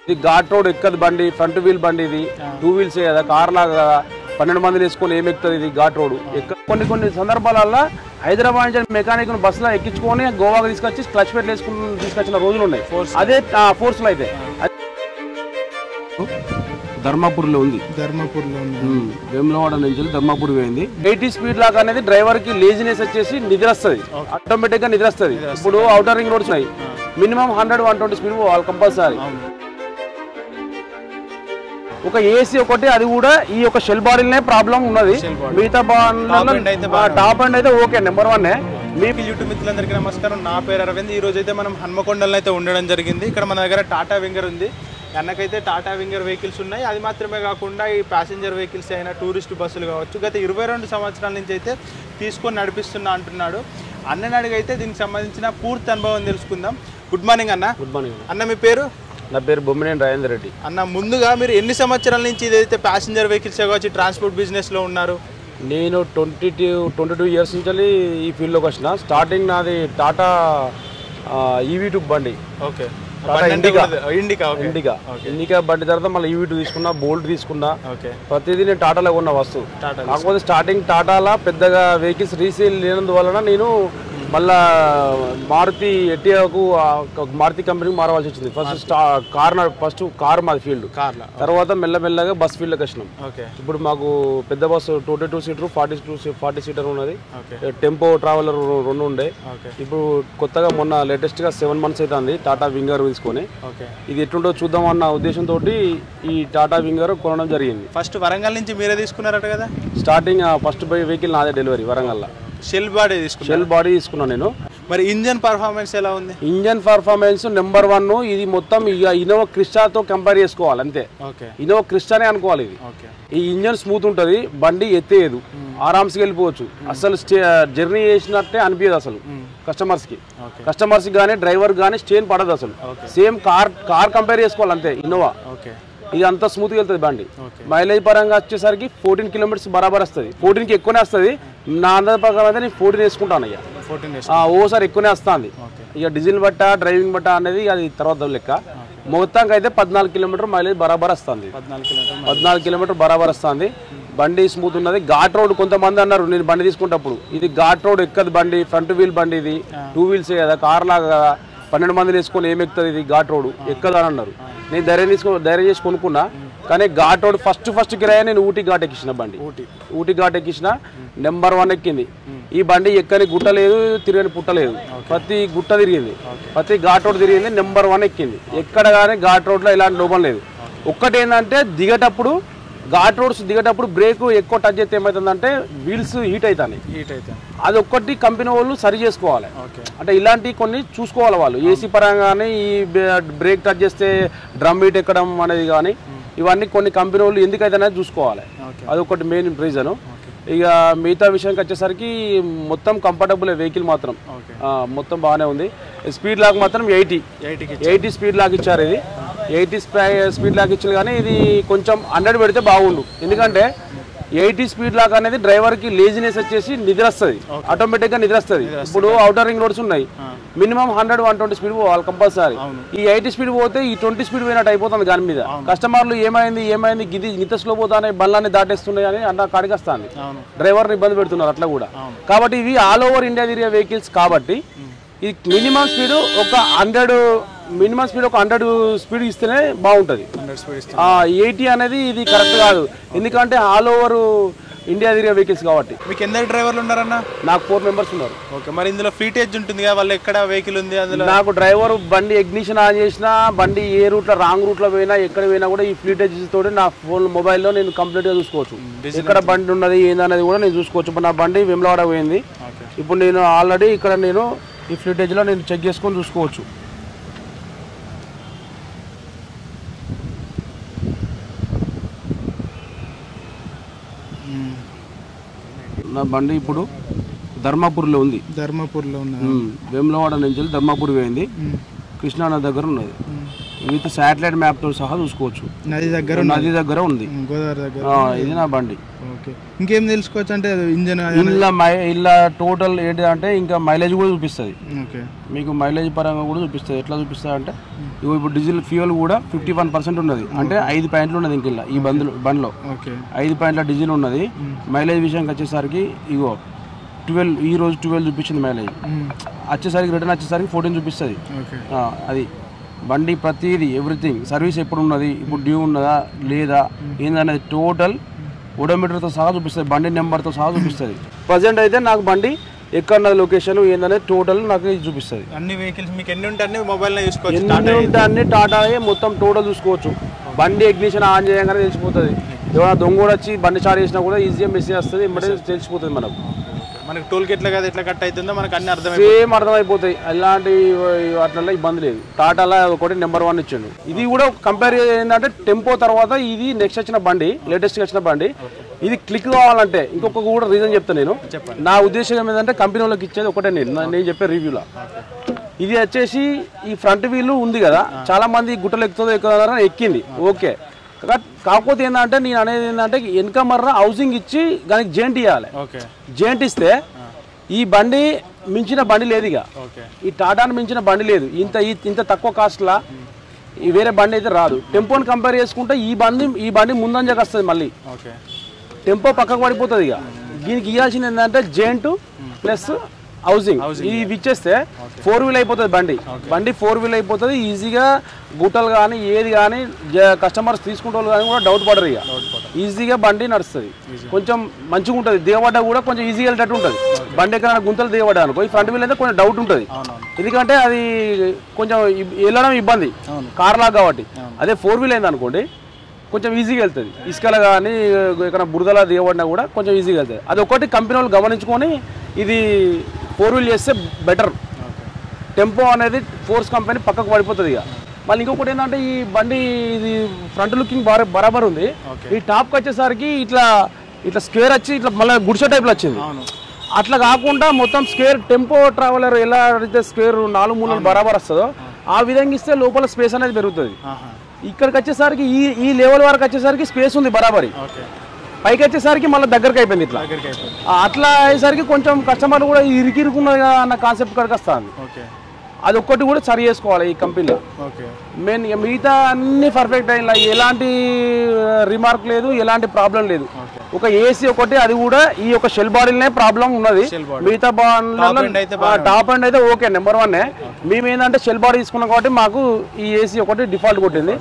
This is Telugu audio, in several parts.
ఇది ఘాట్ రోడ్ ఎక్కదు బండి ఫ్రంట్ వీల్ బండి ఇది టూ వీల్స్ కదా కార్ లాగా కదా పన్నెండు మందిని వేసుకొని ఏం ఎక్కుతుంది ఇది ఘాట్ రోడ్ ఎక్క కొన్ని కొన్ని సందర్భాలలో హైదరాబాద్ నుంచి మెకానిక్ బస్సులో ఎక్కించుకొని గోవాకి తీసుకొచ్చి క్లచ్ పెట్టి వేసుకుని తీసుకొచ్చిన రోజులు ఉన్నాయి అదే ఫోర్స్లో అయితే అది- ధర్మాపూర్లో ఉంది ధర్మపూర్లో ఉంది ఉమ్, వేములవాడ నుంచి ధర్మాపూర్ పోయింది ఎయిటీ స్పీడ్ లాగా అనేది డ్రైవర్ కి లేజినెస్ వచ్చేసి నిద్ర వస్తుంది ఆటోమేటిక్ గా నిద్ర వస్తుంది ఇప్పుడు అవుటర్ రింగ్ రోడ్స్ ఉన్నాయి minimum hundred one twenty speed పోవాలి కంపల్సరీ ఒక ఏసీ ఒకటి అది కూడా ఈ యొక్క షెల్ బాడీలనే ప్రాబ్లం ఉన్నది మిగతా end అయితే టాప్ అండ్ అయితే ఓకే నెంబర్ వన్ మీ మీకు యూట్యూబ్ మిత్రులందరికీ నమస్కారం నా పేరు అరవింద్ ఈ రోజు అయితే మనం హన్మకొండలో అయితే ఉండడం జరిగింది ఇక్కడ మన దగ్గర టాటా వింగర్ ఉంది అన్నకైతే టాటా వింగర్ వెహికల్స్ ఉన్నాయి అది మాత్రమే కాకుండా ఈ ప్యాసింజర్ వెహికల్స్ అయినా టూరిస్ట్ బస్సులు కావచ్చు గత ఇరవై రెండు సంవత్సరాల నుంచి అయితే తీసుకొని నడిపిస్తున్నా అంటున్నాడు అన్నని అడిగైతే దీనికి సంబంధించిన పూర్తి అనుభవం తెలుసుకుందాం గుడ్ మార్నింగ్ అన్న గుడ్ మార్నింగ్ అన్న మీ పేరు నా పేరు బొమ్మినేని రాజేందర్ రెడ్డి అన్న ముందుగా మీరు ఎన్ని సంవత్సరాల నుంచి ఇదైతే ప్యాసింజర్ వెహికల్స్ కావచ్చు ట్రాన్స్పోర్ట్ బిజినెస్లో ఉన్నారు నేను twenty two twenty two years నుంచి ఈ ఫీల్డ్లోకి వచ్చిన స్టార్టింగ్ నాది టాటా ఈవీ టూ బండి okay Tata Indica Indica okay Indica Indica బండి తర్వాత మళ్ళీ ఈవీ టూ తీసుకున్నా బోల్ట్ తీసుకున్నా ఓకే ప్రతిదీ నేను టాటాలో కొన్న వస్తువు టాటా కాకపోతే స్టార్టింగ్ టాటాలా పెద్దగా వెహికల్స్ రీసేల్ లేనందువలన నేను మళ్ళా మారుతి ఎట్టియాకు ఆ ఒక మారుతి కంపెనీకి మారవలసి వచ్చింది ఫస్ట్ స్టా కార్ ఫస్ట్ కార్ మాది ఫీల్డ్ కార్లా తర్వాత మెల్లమెల్లగా బస్ ఫీల్డ్కి వచ్చినాం ఓకే ఇప్పుడు మాకు పెద్ద bus twenty two seater forty two forty seater ఉన్నది ఓకే టెంపో ట్రావెలర్ రెండు ఉండే ఓకే ఇప్పుడు కొత్తగా మొన్న లేటెస్ట్గా సెవెన్ మంత్స్ అవుతుంది టాటా వింగర్ తీసుకొని ఓకే ఇది ఎట్లుంటో చూద్దామన్న ఉద్దేశంతో ఈ టాటా వింగర్ కొనడం జరిగింది ఫస్ట్ వరంగల్ నుంచి మీరే తీసుకున్నారట కదా స్టార్టింగ్ ఫస్ట్ వెహికల్ నాదే డెలివరీ వరంగల్లో షెల్ బాడీ తీసుకున్నారు షెల్ బాడీ తీసుకున్నాను నేను మరి ఇంజన్ పర్ఫార్మెన్స్ ఎలా ఉంది ఇంజన్ పర్ఫార్మెన్స్ నెంబర్ వన్ ఇది మొత్తం ఇక ఇనోవా క్రిస్టాతో కంపేర్ చేసుకోవాలి అంతే ఓకే ఇనోవా క్రిస్టానే అనుకోవాలి ఇది ఓకే ఈ ఇంజన్ స్మూత్ ఉంటుంది బండి ఎత్తేయదు ఆరామ్స్కి వెళ్ళిపోవచ్చు అసలు జర్నీ చేసినట్టే అనిపించదు అసలు కస్టమర్స్ కి ఓకే కస్టమర్స్ కానీ డ్రైవర్ కానీ స్టేన్ పడదు అసలు సేమ్ కార్ కార్ కంపేర్ చేసుకోవాలి అంతే ఇన్నోవా ఓకే ఇది అంతా స్మూత్గా వెళ్తుంది బండి ఓకే మైలేజ్ పరంగా వచ్చేసరికి ఫోర్టీన్ కిలోమీటర్స్ బరాబర్ వస్తుంది ఫోర్టీన్కి ఎక్కువనే వస్తుంది నా అందరి ప్రకారం అయితే నేను ఫోర్టీన్ వేసుకుంటాను ఇక ఫోర్టీన్ డేస్ ఆ, ఓసారి ఎక్కువనే వస్తుంది ఓకే ఇక డీజిల్ బట్ట డ్రైవింగ్ బట్ట అనేది అది తర్వాత లెక్క మొత్తానికి అయితే పద్నాలుగు కిలోమీటర్ మైలేజ్ బరాబర్ వస్తుంది పద్నాలుగు కిలోమీటర్ పద్నాలుగు కిలోమీటర్ బరాబర్ వస్తుంది బండి స్మూత్ ఉన్నది ఘాట్ రోడ్ కొంతమంది అన్నారు నేను బండి తీసుకున్నప్పుడు ఇది ఘాట్ రోడ్ ఎక్కదు బండి ఫ్రంట్ వీల్ బండి ఇది టూ వీల్స్ కదా కార్ లాగా కదా పన్నెండు మందిని వేసుకొని ఏం ఎక్కుతుంది ఇది ఘాట్ రోడ్ ఎక్కదు అని అన్నారు నేను ధైర్యం తీసుకో ధైర్యం చేసి కొనుక్కున్నా కానీ ఘాట్ రోడ్ ఫస్ట్ ఫస్ట్ కిరాయి నేను ఊటీ ఘాట్ ఎక్కించిన బండి ఊటీ ఊటీ ఘాట్ ఎక్కించిన నెంబర్ వన్ ఎక్కింది ఈ బండి ఎక్కని గుట్ట లేదు తిరగని పుట్ట లేదు ప్రతి గుట్ట తిరిగింది ప్రతి ఘాట్ రోడ్ తిరిగింది నెంబర్ వన్ ఎక్కింది ఎక్కడ కానీ ఘాట్ రోడ్లో ఎలాంటి లోపం లేదు ఒక్కటి ఏంటంటే దిగేటప్పుడు ఘాట్ రోడ్స్ దిగేటప్పుడు బ్రేక్ ఎక్కువ టచ్ చేస్తే ఏమవుతుందంటే వీల్స్ హీట్ అవుతాయి హీట్ అయితే అది ఒక్కటి కంపెనీ వాళ్ళు సరి చేసుకోవాలి ఓకే అంటే ఇలాంటి కొన్ని చూసుకోవాలి వాళ్ళు ఏసీ పరంగా కానీ ఈ బ్రేక్ టచ్ చేస్తే డ్రమ్ హీట్ ఎక్కడం అనేది కానీ ఇవన్నీ కొన్ని కంపెనీ వాళ్ళు ఎందుకైతే అనేది చూసుకోవాలి ఓకే అది ఒకటి మెయిన్ రీజన్ ఇక మిగతా విషయానికి వచ్చేసరికి మొత్తం కంఫర్టబుల్ వెహికల్ మాత్రం ఓకే ఆ, మొత్తం బాగానే ఉంది స్పీడ్ లాక్ మాత్రం ఎయిటీ ఎయిటీకి ఎయిటీ స్పీడ్ లాక్ ఇచ్చారు ఇది ఎయిటీ స్పీడ్ లాక్ ఇచ్చారు కానీ ఇది కొంచెం హండ్రెడ్ పెడితే బాగుండు ఎందుకంటే ఎయిటీ స్పీడ్ లాక్ అనేది డ్రైవర్ కి లేజినెస్ వచ్చేసి నిద్ర వస్తుంది ఆటోమేటిక్ గా నిద్ర వస్తుంది ఇప్పుడు అవుటర్ రింగ్ రోడ్స్ ఉన్నాయి minimum hundred one twenty speed పోవాలి కంపల్సరీ ఈ ఎయిటీ స్పీడ్ పోతే ఈ ట్వంటీ స్పీడ్ పోయినట్టు అయిపోతుంది దాని మీద కస్టమర్లు ఏమైంది ఏమైంది గిది ఇంత స్లో పోతానే బండ్లన్నీ దాటేస్తున్నాయి అని అన్న కాడికి వస్తుంది అవును డ్రైవర్ని ఇబ్బంది పెడుతున్నారు అట్లా కూడా కాబట్టి ఇవి ఆల్ ఓవర్ ఇండియా తిరిగే వెహికల్స్ కాబట్టి ఇది మినిమం స్పీడ్ ఒక హండ్రెడ్ మినిమం స్పీడ్ ఒక హండ్రెడ్ స్పీడ్ ఇస్తేనే బాగుంటుంది హండ్రెడ్ స్పీడ్ ఇస్తాం ఎయిటీ అనేది ఇది కరెక్ట్ కాదు ఎందుకంటే ఆల్ ఓవర్ ఇండియా తిరిగే వెహికల్స్ కాబట్టి మీకు ఎందరు డ్రైవర్లు ఉన్నారన్న నాకు ఫోర్ మెంబర్స్ ఉన్నారు ఓకే మరి ఇందులో ఫ్రీటేజ్ ఉంటుంది కదా వాళ్ళు ఎక్కడ వెహికల్ ఉంది అందులో నాకు డ్రైవర్ బండి ఇగ్నిషన్ ఆన్ చేసినా బండి ఏ రూట్లో రాంగ్ రూట్లో పోయినా ఎక్కడ పోయినా కూడా ఈ ఫ్లీటేజ్ తోటి నా ఫోన్ మొబైల్లో నేను కంప్లీట్గా చూసుకోవచ్చు ఎక్కడ బండి ఉన్నది ఏందనేది కూడా నేను చూసుకోవచ్చు ఇప్పుడు నా బండి విమలవాడ పోయింది ఓకే ఇప్పుడు నేను ఆల్రెడీ ఇక్కడ నేను ఈ ఫ్లీటేజ్లో నేను చెక్ చేసుకొని చూసుకోవచ్చు నా బండి ఇప్పుడు ధర్మాపూర్లో ఉంది ధర్మపూర్లో ఉన్న ఉమ్, వేములవాడ నుంచి వెళ్ళి ధర్మాపూర్ పోయింది కృష్ణానది దగ్గర ఉన్నది విత్ శాటిలైట్ మ్యాప్ తో సహా చూసుకోవచ్చు నది దగ్గర నది దగ్గర ఉంది గోదావరి దగ్గర ఆ, ఇది నా బండి ఓకే ఇంకేం తెలుసుకోవచ్చు అంటే ఇంజన్ ఇలా మై ఇలా టోటల్ ఏంటి అంటే ఇంకా మైలేజ్ కూడా చూపిస్తుంది ఓకే మీకు మైలేజ్ పరంగా కూడా చూపిస్తుంది ఎట్లా చూపిస్తుంది అంటే ఇగో ఇప్పుడు డీజిల్ ఫ్యూయల్ కూడా ఫిఫ్టీ వన్ పర్సెంట్ ఉన్నది అంటే ఐదు పాయింట్లు ఉన్నది ఇంక ఇలా ఈ బండ్లో బండ్లో ఓకే ఐదు పాయింట్ల డీజిల్ ఉన్నది మైలేజ్ విషయానికి వచ్చేసరికి ఇగో ట్వెల్వ్ ఈ రోజు ట్వెల్వ్ చూపించింది మైలేజ్ వచ్చేసరికి రిటర్న్ వచ్చేసరికి ఫోర్టీన్ చూపిస్తుంది ఓకే ఆ, అది బండి ప్రతిదీ ఎవ్రీథింగ్ సర్వీస్ ఎప్పుడు ఉన్నది ఇప్పుడు డ్యూ ఉన్నదా లేదా ఏందనేది టోటల్ ఓడోమీటర్తో సహా చూపిస్తుంది బండి నెంబర్తో సహా చూపిస్తుంది ప్రజెంట్ అయితే నాకు బండి ఎక్కడ లొకేషన్ ఏందనేది టోటల్ నాకు ఇది చూపిస్తుంది అన్ని వెహికల్స్ మీకు ఎన్ని ఉంటే అన్ని మొబైల్లో చూసుకోవచ్చు ఎన్ని ఉంటే అన్ని టాటాయే మొత్తం టోటల్ చూసుకోవచ్చు బండి ఇగ్నిషన్ ఆన్ చేయగానే తెలిసిపోతుంది ఏమైనా దొంగ కూడా వచ్చి బండి స్టార్ట్ చేసినా కూడా ఈజీగా మెసేజ్ వస్తుంది వెంబడే తెలిసిపోతుంది మనకు మనకి టోల్ గేట్ల కదా ఎట్లా కట్ అవుతుందో మనకు అన్ని అర్థమైపోతుంది సేమ్ అర్థమైపోతాయి ఎలాంటి అట్లా ఇబ్బంది లేదు టాటాలో ఒకటి నెంబర్ వన్ ఇచ్చిండు ఇది కూడా కంపేర్ ఏంటంటే టెంపో తర్వాత ఇది నెక్స్ట్ వచ్చిన బండి లేటెస్ట్ వచ్చిన బండి ఇది క్లిక్ కావాలంటే ఇంకొక కూడా రీజన్ చెప్తాను నేను నా ఉద్దేశం ఏంటంటే కంపెనీ వాళ్ళకి ఇచ్చేది ఒకటే నేను నా- నేను చెప్పే రివ్యూలో ఇది వచ్చేసి ఈ ఫ్రంట్ వీల్ ఉంది కదా చాలా మంది గుట్టలు ఎక్కుతుందో ఎక్కుతుందో ఎక్కింది ఓకే కా- కాకపోతే ఏంటంటే నేను అనేది ఏంటంటే వెనక మర్ర హౌసింగ్ ఇచ్చి దానికి జెంట్ ఇవ్వాలి ఓకే జెంట్ ఇస్తే ఈ బండి మించిన బండి లేదు ఇక ఓకే ఈ టాటాను మించిన బండి లేదు ఇంత ఈ- ఇంత తక్కువ కాస్ట్లా ఈ వేరే బండి అయితే రాదు టెంపోని కంపేర్ చేసుకుంటే ఈ బండి ఈ బండి ముందంజకు వస్తుంది మళ్ళీ ఓకే టెంపో పక్కకు పడిపోతుంది ఇక దీనికి ఇవ్వాల్సింది ఏంటంటే జెంట్ ప్లస్ హౌసింగ్ ఇది ఇచ్చేస్తే ఫోర్ వీల్ అయిపోతుంది బండి బండి ఫోర్ వీల్ అయిపోతుంది ఈజీగా గుట్టలు కానీ ఏది కానీ కస్టమర్స్ తీసుకుంటే వాళ్ళు కానీ కూడా డౌట్ పడరు ఇక ఈజీగా బండి నడుస్తుంది కొంచెం మంచిగా ఉంటుంది దిగబడ్డ కూడా కొంచెం ఈజీగా వెళ్ళేటట్టు ఉంటుంది బండి ఎక్కడైనా గుంతలు దిగబడ్డా అనుకో ఈ ఫ్రంట్ వీల్ అయితే కొంచెం డౌట్ ఉంటుంది ఎందుకంటే అది కొంచెం ఇబ్- వెళ్ళడం ఇబ్బంది కార్ లాగా కాబట్టి అదే ఫోర్ వీల్ అయింది అనుకోండి కొంచెం ఈజీగా వెళ్తుంది ఇసుకలు కానీ ఇక్కడ బురదలా దిగబడినా కూడా కొంచెం ఈజీగా వెళ్తుంది అది ఒకటి కంపెనీ వాళ్ళు గమనించుకొని ఇది ఫోర్ వీల్ చేస్తే బెటర్ టెంపో అనేది ఫోర్స్ కంపెనీ పక్కకు పడిపోతుంది ఇక మళ్ళీ ఇంకొకటి ఏంటంటే ఈ బండి ఇది ఫ్రంట్ లుకింగ్ బాగా బరాబర్ ఉంది ఈ టాప్కి వచ్చేసరికి ఇట్లా ఇట్లా స్క్వేర్ వచ్చి ఇట్లా మళ్ళీ గుడిసె టైప్లో వచ్చింది అవును అట్లా కాకుండా మొత్తం స్క్వేర్ టెంపో ట్రావెలర్ ఎలా అయితే స్క్వేర్ నాలుగు మూలలు బరాబర్ వస్తుందో ఆ విధంగా ఇస్తే లోపల స్పేస్ అనేది పెరుగుతుంది ఆహా ఇక్కడికి వచ్చేసరికి ఈ ఈ లెవెల్ వరకు వచ్చేసరికి స్పేస్ ఉంది బరాబరి ఓకే పైకి వచ్చేసరికి మళ్ళీ దగ్గరికి అయిపోయింది ఇట్లా దగ్గరికి అయిపోయింది ఆ, అట్లా అయ్యేసరికి కొంచెం కస్టమర్లు కూడా ఇరికిరుకున్నది కదా అన్న కాన్సెప్ట్ కాడికి వస్తుంది ఓకే అది ఒక్కటి కూడా సరి చేసుకోవాలి ఈ కంపెనీలో ఓకే మెయిన్ ఇక మిగతా అన్ని పర్ఫెక్ట్ అయిన ఎలాంటి రిమార్క్ లేదు ఎలాంటి ప్రాబ్లం లేదు ఒక ఏసీ ఒకటి అది కూడా ఈ యొక్క షెల్ బాడీలోనే ప్రాబ్లం ఉన్నది Shell body. మిగతా Top end అయితే టాప్ అండ్ అయితే ఓకే నెంబర్ వన్ మేము ఏంటంటే షెల్ బాడీ తీసుకున్నాం కాబట్టి మాకు ఈ ఏసీ ఒకటి డిఫాల్ట్ కొట్టింది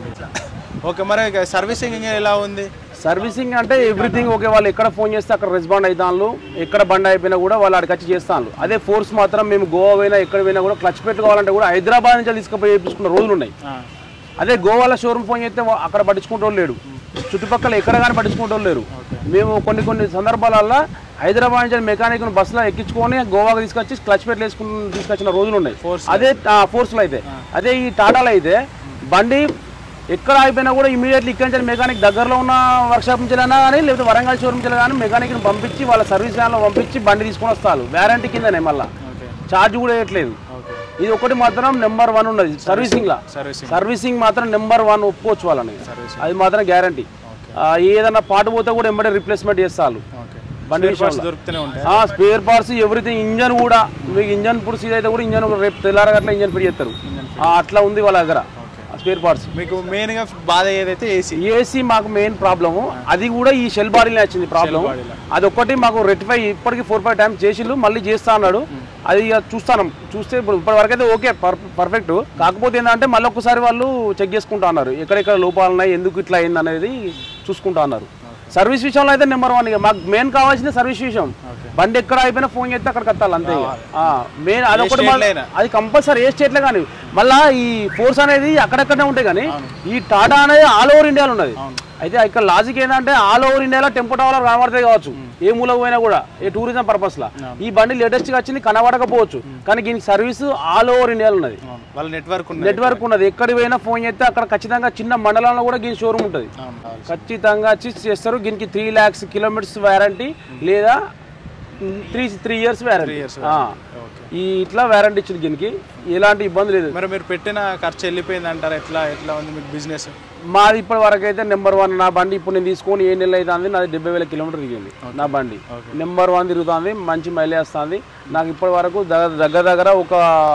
ఓకే మరి సర్వీసింగ్ ఎలా ఉంది సర్వీసింగ్ అంటే ఎవ్రీథింగ్ ఓకే వాళ్ళు ఎక్కడ ఫోన్ చేస్తే అక్కడ రెస్పాండ్ అవుతాను ఎక్కడ బండి అయిపోయినా కూడా వాళ్ళు అక్కడికి వచ్చి చేస్తాను అదే ఫోర్స్ మాత్రం మేము గోవా పోయినా ఎక్కడ పోయినా కూడా క్లచ్ పెట్టుకోవాలంటే కూడా హైదరాబాద్ నుంచి తీసుకుపోయి చేయించుకున్న రోజులు ఉన్నాయి ఆ, అదే గోవాలో షోరూమ్ ఫోన్ చేస్తే వా- అక్కడ పట్టించుకుంటూ లేడు చుట్టుపక్కల ఎక్కడ కానీ పట్టించుకుంటూ లేరు మేము కొన్ని కొన్ని సందర్భాలల్లో హైదరాబాద్ నుంచి మెకానిక్ బస్సులో ఎక్కించుకొని గోవాకి తీసుకొచ్చి క్లచ్ పెట్టి వేసుకుని తీసుకొచ్చిన రోజులు ఉన్నాయి అదే ఫోర్స్లో అయితే అదే ఈ టాటాలో అయితే బండి ఎక్కడ అయిపోయినా కూడా ఇమీడియట్లీ ఇక్కడి నుంచి మెకానిక్ దగ్గరలో ఉన్న వర్క్షాప్ నుంచి అయినా కానీ లేకపోతే వరంగల్ షోరూమ్ నుంచి కానీ మెకానిక్ని పంపించి వాళ్ళ సర్వీస్ వ్యాన్లో పంపించి బండి తీసుకొని వస్తారు వ్యారంటీ కిందనే మళ్ళీ ఓకే ఛార్జ్ కూడా వేయట్లేదు ఓకే ఇది ఒకటి మాత్రం నెంబర్ వన్ ఉన్నది సర్వీసింగ్ లా సర్వీసింగ్ సర్వీసింగ్ మాత్రం నెంబర్ వన్ ఒప్పుకోవచ్చు వాళ్ళని అది మాత్రం గ్యారంటీ ఏదైనా పాటు పోతే కూడా ఎంబడే రిప్లేస్మెంట్ చేస్తారు ఓకే బండి Spare parts విషయంలో దొరుకుతూనే ఉంటాయి ఆ స్పేర్ పార్ట్స్ ఎవ్రీథింగ్ ఇంజన్ కూడా మీకు ఇంజన్ పురుషు ఇదైతే కూడా ఇంజన్ రేపు తెల్లారగట్ల ఇంజన్ ఫిట్ చేస్తారు ఆ, అట్లా ఉంది వాళ్ళ దగ్గర స్పేర్ పార్ట్స్ మీకు మెయిన్ గా బాధ ఏదైతే ఏసీ ఏసీ మాకు మెయిన్ ప్రాబ్లము అది కూడా ఈ షెల్ బాడీలో వచ్చింది ప్రాబ్లం బాడీలో. అది ఒక్కటి మాకు రెక్టిఫై ఇప్పటికి ఫోర్ ఫైవ్ టైమ్స్ చేసిండు మళ్ళీ చేస్తా అన్నాడు అది ఇక చూస్తాను చూస్తే ఇప్పుడు ఇప్పటి వరకు అయితే ఓకే పర్ఫెక్ట్ కాకపోతే ఏంటంటే మళ్ళీ ఒక్కసారి వాళ్ళు చెక్ చేసుకుంటా అన్నారు ఎక్కడెక్కడ లోపాలు ఉన్నాయి ఎందుకు ఇట్లా అయింది అనేది చూసుకుంటా అన్నారు సర్వీస్ విషయంలో అయితే నెంబర్ వన్ ఇక మాకు మెయిన్ కావాల్సింది సర్వీస్ విషయం బండి ఎక్కడ అయిపోయినా ఫోన్ చేస్తే అక్కడికి వస్తాలి అంతే మెయిన్ అదొకటి state మళ్ళీ- లైనా? అది కంపల్సరీ ఏ స్టేట్లో కానీ మళ్ళా ఈ ఫోర్స్ అనేది అక్కడక్కడనే ఉంటాయి కానీ ఈ టాటా అనేది ఆల్ ఓవర్ ఇండియాలో ఉన్నది అయితే ఇక్కడ లాజిక్ ఏంటంటే ఆల్ ఓవర్ ఇండియాలో టెంపో టవర్ కనబడతాయి కావచ్చు ఏ మూల పోయినా కూడా ఏ టూరిజం పర్పస్ లా ఈ బండి లేటెస్ట్ గా వచ్చింది కనబడకపోవచ్చు కానీ దీనికి సర్వీస్ ఆల్ ఓవర్ ఇండియాలో ఉన్నది వాళ్ళ నెట్వర్క్ ఉంది నెట్వర్క్ ఉన్నది ఎక్కడికి పోయినా ఫోన్ చేస్తే అక్కడ ఖచ్చితంగా చిన్న మండలంలో కూడా దీని షోరూమ్ ఉంటుంది ఖచ్చితంగా వచ్చి చేస్తారు దీనికి త్రీ ల్యాక్స్ కిలోమీటర్స్ వ్యారంటీ లేదా three three years warranty years ఆ. ఓకే ఈ ఇట్లా వారంటీ ఇచ్చింది దీనికి ఎలాంటి ఇబ్బంది లేదు మరి మీరు పెట్టిన ఖర్చు వెళ్ళిపోయింది అంటారా ఎట్లా ఎట్లా ఉంది మీకు బిజినెస్ మాది ఇప్పటి వరకు అయితే నెంబర్ వన్ నా బండి ఇప్పుడు నేను తీసుకొని ఏ నెల అవుతుంది నాది డెబ్బై వేల కిలోమీటర్ తిరిగింది నా బండి నెంబర్ వన్ తిరుగుతుంది మంచి మైలేజ్ వస్తుంది నాకు ఇప్పటి వరకు దగ్గర దగ్గర దగ్గర ఒక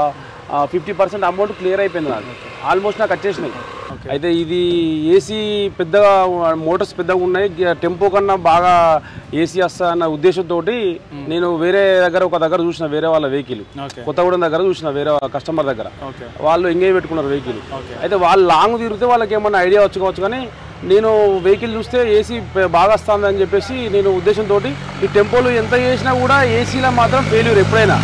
ఫిఫ్టీ పర్సెంట్ అమౌంట్ క్లియర్ అయిపోయింది నాకు ఆల్మోస్ట్ నాకు వచ్చేసినాయి అయితే ఇది ఏసీ పెద్దగా మోటార్స్ పెద్దగా ఉన్నాయి గి- టెంపో కన్నా బాగా ఏసీ వస్తా అన్న ఉద్దేశంతో నేను వేరే దగ్గర ఒక దగ్గర చూసిన వేరే వాళ్ళ వెహికల్ ఓకే కొత్తగూడెం దగ్గర చూసిన వేరే కస్టమర్ దగ్గర ఓకే వాళ్ళు ఎంగేజ్ పెట్టుకున్నారు వెహికల్ ఓకే అయితే వాళ్ళు లాంగ్ తిరిగితే వాళ్ళకి ఏమన్నా ఐడియా వచ్చు కావచ్చు కానీ నేను వెహికల్ చూస్తే ఏసీ బాగా వస్తుంది అని చెప్పేసి నేను ఉద్దేశంతో ఈ టెంపోలు ఎంత చేసినా కూడా ఏసీలో మాత్రం ఫెయిల్యూర్ ఎప్పుడైనా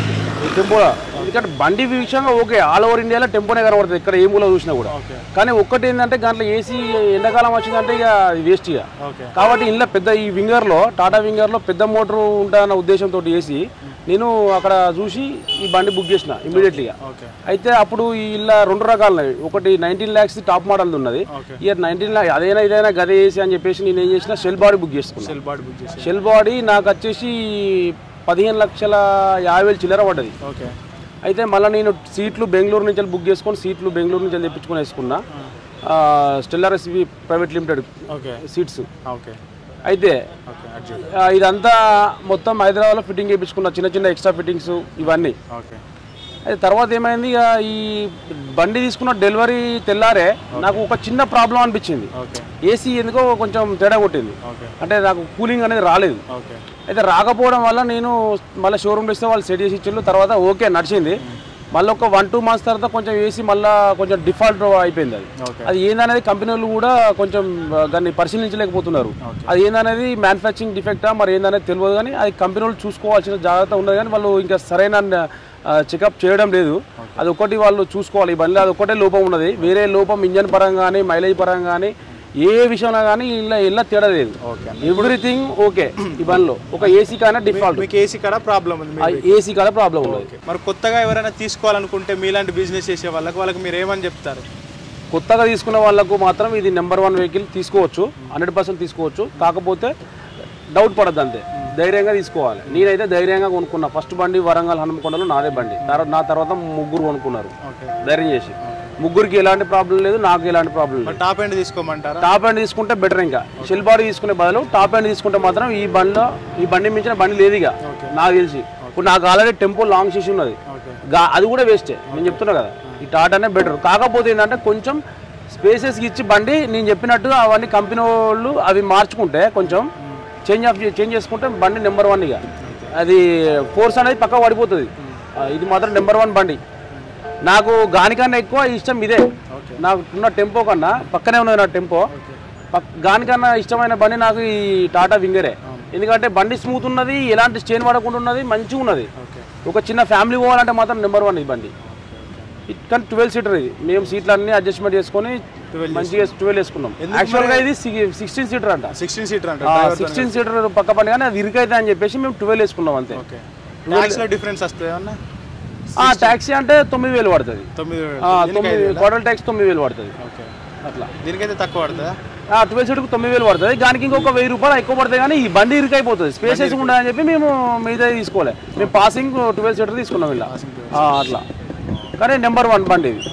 ఈ టెంపో ఎందుకంటే బండి విషయంగా ఓకే ఆల్ ఓవర్ ఇండియాలో టెంపోనే కనబడుతుంది ఇక్కడ ఏ మూల చూసినా కూడా ఓకే కానీ ఒక్కటి ఏంటంటే దాంట్లో ఏసీ ఎండాకాలం వచ్చిందంటే ఇక వేస్ట్ ఇక ఓకే కాబట్టి ఇంట్లో పెద్ద ఈ వింగర్లో టాటా వింగర్లో పెద్ద మోటార్ ఉంటాయన్న ఉద్దేశంతో వేసి నేను అక్కడ చూసి ఈ బండి బుక్ చేసిన ఇమీడియట్లీగా ఓకే అయితే అప్పుడు ఈ ఇలా రెండు రకాలు ఉన్నాయి ఒకటి నైన్టీన్ ల్యాక్స్ టాప్ మోడల్ ఉన్నది ఓకే ఇయర్ నైన్టీన్ ల్యాక్ అదైనా ఇదైనా గదే వేసి అని చెప్పేసి నేను ఏం చేసిన షెల్ బాడీ బుక్ చేసుకున్నాను సెల్ బాడీ బుక్ చేసి షెల్ బాడీ నాకు వచ్చేసి పదిహేను లక్షల యాభై వేలు చిల్లర పడ్డది ఓకే అయితే మళ్ళీ నేను సీట్లు బెంగళూరు నుంచి వెళ్ళి బుక్ చేసుకొని సీట్లు బెంగళూరు నుంచి వెళ్ళి తెప్పించుకొని వేసుకున్నా stellar S B private limited okay seats okay అయితే ఓకే అర్జున్ ఆ, ఇదంతా మొత్తం హైదరాబాద్లో ఫిట్టింగ్ చేయించుకున్న చిన్న చిన్న ఎక్స్ట్రా ఫిట్టింగ్స్ ఇవన్నీ ఓకే అయితే తర్వాత ఏమైంది ఇక ఈ బండి తీసుకున్న డెలివరీ తెల్లారే నాకు ఒక చిన్న ప్రాబ్లం అనిపించింది ఓకే ఏసీ ఎందుకో కొంచెం తేడా కొట్టింది ఓకే అంటే నాకు కూలింగ్ అనేది రాలేదు ఓకే అయితే రాకపోవడం వల్ల నేను మళ్ళీ షోరూమ్లో ఇస్తే వాళ్ళు సెట్ చేసి ఇచ్చిండ్రు తర్వాత ఓకే నడిచింది మళ్ళీ ఒక వన్ టూ మంత్స్ తర్వాత కొంచెం ఏసీ మళ్ళీ కొంచెం డిఫాల్ట్ అయిపోయింది అది ఓకే అది ఏందనేది కంపెనీ వాళ్ళు కూడా కొంచెం ఆ, దాన్ని పరిశీలించలేకపోతున్నారు ఓకే. అది ఏందనేది మ్యానుఫ్యాక్చరింగ్ డిఫెక్టా మరి ఏందనేది తెలియదు కానీ అది కంపెనీ వాళ్ళు చూసుకోవాల్సిన జాగ్రత్త ఉన్నది కానీ వాళ్ళు ఇంకా సరైన చెకప్ చేయడం లేదు అది ఒకటి వాళ్ళు చూసుకోవాలి ఈ బండిలో అది ఒకటే లోపం ఉన్నది వేరే లోపం ఇంజన్ పరంగా కానీ మైలేజ్ పరంగా కానీ ఏ విషయంలో కానీ ఇలా ఇలా తేడా లేదు ఓకే ఎవ్రీథింగ్ ఓకే ఈ బండిలో ఒక ఏసీ కానీ డిఫాల్ట్ మీకు ఏసీ కాడ ప్రాబ్లం ఉంది మీకు ఏసీ కాడ ప్రాబ్లం ఉన్నది మరి కొత్తగా ఎవరైనా తీసుకోవాలనుకుంటే మీలాంటి బిజినెస్ చేసే వాళ్ళకి వాళ్ళకి మీరు ఏమని చెప్తారు కొత్తగా తీసుకున్న వాళ్ళకు మాత్రం ఇది నెంబర్ వన్ వెహికల్ తీసుకోవచ్చు హండ్రెడ్ పర్సెంట్ తీసుకోవచ్చు కాకపోతే డౌట్ పడద్దు అంతే ధైర్యంగా తీసుకోవాలి నేనైతే ధైర్యంగా కొనుక్కున్నా ఫస్ట్ బండి వరంగల్ హనుమకొండలో నాదే బండి తర్వాత నా తర్వాత ముగ్గురు కొనుక్కున్నారు ఓకే ధైర్యం చేసి ముగ్గురికి ఎలాంటి ప్రాబ్లం లేదు నాకు ఎలాంటి ప్రాబ్లం లేదు మరి టాప్ ఎండ్ తీసుకోమంటారా టాప్ హ్యాండ్ తీసుకుంటే బెటర్ ఇంకా షెల్ బాడీ తీసుకునే బదులు టాప్ హ్యాండ్ తీసుకుంటే మాత్రం ఈ బండిలో ఈ బండి మించిన బండి లేదు ఇక నాకు తెలిసి ఇప్పుడు నాకు ఆల్రెడీ టెంపో లాంగ్ చేసి ఉన్నది ఓకే గా- అది కూడా వేస్టే నేను చెప్తున్నా కదా ఈ టాటానే బెటర్ కాకపోతే ఏంటంటే కొంచెం స్పేసెస్ ఇచ్చి బండి నేను చెప్పినట్టు అవన్నీ కంపెనీ వాళ్ళు అవి మార్చుకుంటే కొంచెం చేంజ్ ఆఫ్ చేంజ్ చేసుకుంటే బండి నెంబర్ వన్ ఇక అది ఫోర్స్ అనేది పక్క పడిపోతుంది ఆ, ఇది మాత్రం నెంబర్ వన్ బండి నాకు గానికన్నా ఎక్కువ ఇష్టం ఇదే ఓకే నాకు ఉన్న టెంపో కన్నా పక్కనే ఉన్నది నా టెంపో పక్- గానికన్నా ఇష్టమైన బండి నాకు ఈ టాటా వింగరే ఎందుకంటే బండి స్మూత్ ఉన్నది ఎలాంటి స్టేన్ పడకుండా ఉన్నది మంచిగా ఉన్నది ఓకే ఒక చిన్న ఫ్యామిలీ పోవాలంటే మాత్రం నెంబర్ వన్ ఈ బండి ఇది కానీ ట్వెల్వ్ సీటర్ ఇది మేము సీట్లు అన్ని అడ్జస్ట్మెంట్ చేసుకొని 12 మంచిగా ట్వెల్వ్ వేసుకున్నాం ఎందుకు యాక్చువల్గా ఇది సిక్స్టీన్ సీటర్ అంట సిక్స్టీన్ సీటర్ అంటే సిక్స్టీన్ సీటర్ పక్క బండి కానీ అది ఇరుకైతే అని చెప్పేసి మేము ట్వెల్వ్ వేసుకున్నాం అంతే ఓకే ట్యాక్స్ లో డిఫరెన్స్ వస్తుంది ఏమన్నా ఆ ట్యాక్సీ అంటే తొమ్మిది వేలు పడుతుంది తొమ్మిది ఆ, తొమ్మిది క్వార్టర్ ట్యాక్స్ తొమ్మిది వేలు పడుతుంది ఓకే అట్లా దీనికైతే తక్కువ పడుతుందా ట్వెల్వ్ సీట్కి తొమ్మిది వేలు పడుతుంది దానికి ఇంకొక వెయ్యి రూపాయలు ఎక్కువ పడుతుంది కానీ ఈ బండి ఇరుకైపోతుంది స్పేసెస్ ఉండదని చెప్పి మేము మిగతా తీసుకోలే మేము పాసింగ్ ట్వెల్వ్ సీటర్ తీసుకున్నాం ఇలా ఆ, అట్లా కానీ నెంబర్ వన్ బండి ఇది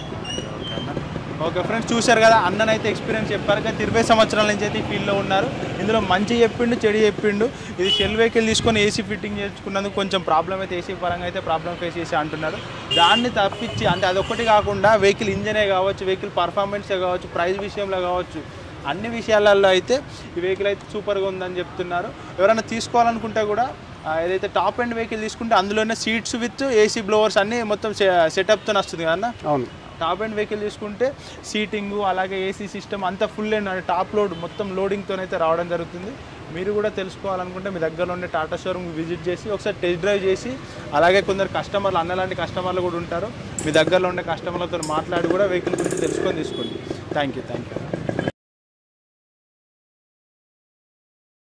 ఓకే ఫ్రెండ్స్ చూశారు కదా అన్ననైతే ఎక్స్పీరియన్స్ చెప్పారు కదా ఇరవై సంవత్సరాల నుంచి అయితే ఈ ఫీల్డ్లో ఉన్నారు ఇందులో మంచి చెప్పిండు చెడు చెప్పిండు ఇది షెల్ వెహికల్ తీసుకొని ఏసీ ఫిట్టింగ్ చేసుకున్నందుకు కొంచెం ప్రాబ్లం అయితే ఏసీ పరంగా అయితే ప్రాబ్లం ఫేస్ చేసి అంటున్నారు దాన్ని తప్పించి అంటే అదొక్కటి కాకుండా వెహికల్ ఇంజనే కావచ్చు వెహికల్ పర్ఫార్మెన్సే కావచ్చు ప్రైస్ విషయంలో కావచ్చు అన్ని విషయాలలో అయితే ఈ వెహికల్ అయితే సూపర్గా ఉందని చెప్తున్నారు ఎవరైనా తీసుకోవాలనుకుంటే కూడా ఆ, ఏదైతే టాప్ ఎండ్ వెహికల్ తీసుకుంటే అందులోనే సీట్స్ విత్ ఏసీ బ్లోవర్స్ అన్నీ మొత్తం సెటప్తో వస్తుంది కదా అవును టాప్ ఎండ్ వెహికల్ తీసుకుంటే సీటింగ్ అలాగే ఏసీ సిస్టమ్ అంతా ఫుల్ అండ్ టాప్ లోడ్ మొత్తం లోడింగ్తో అయితే రావడం జరుగుతుంది మీరు కూడా తెలుసుకోవాలనుకుంటే మీ దగ్గరలో ఉండే టాటా షోరూమ్ విజిట్ చేసి ఒకసారి టెస్ట్ డ్రైవ్ చేసి అలాగే కొందరు కస్టమర్లు అన్నలాంటి కస్టమర్లు కూడా ఉంటారు మీ దగ్గరలో ఉండే కస్టమర్లతో మాట్లాడి కూడా వెహికల్ గురించి తెలుసుకొని తీసుకోండి థ్యాంక్ యూ థ్యాంక్ యూ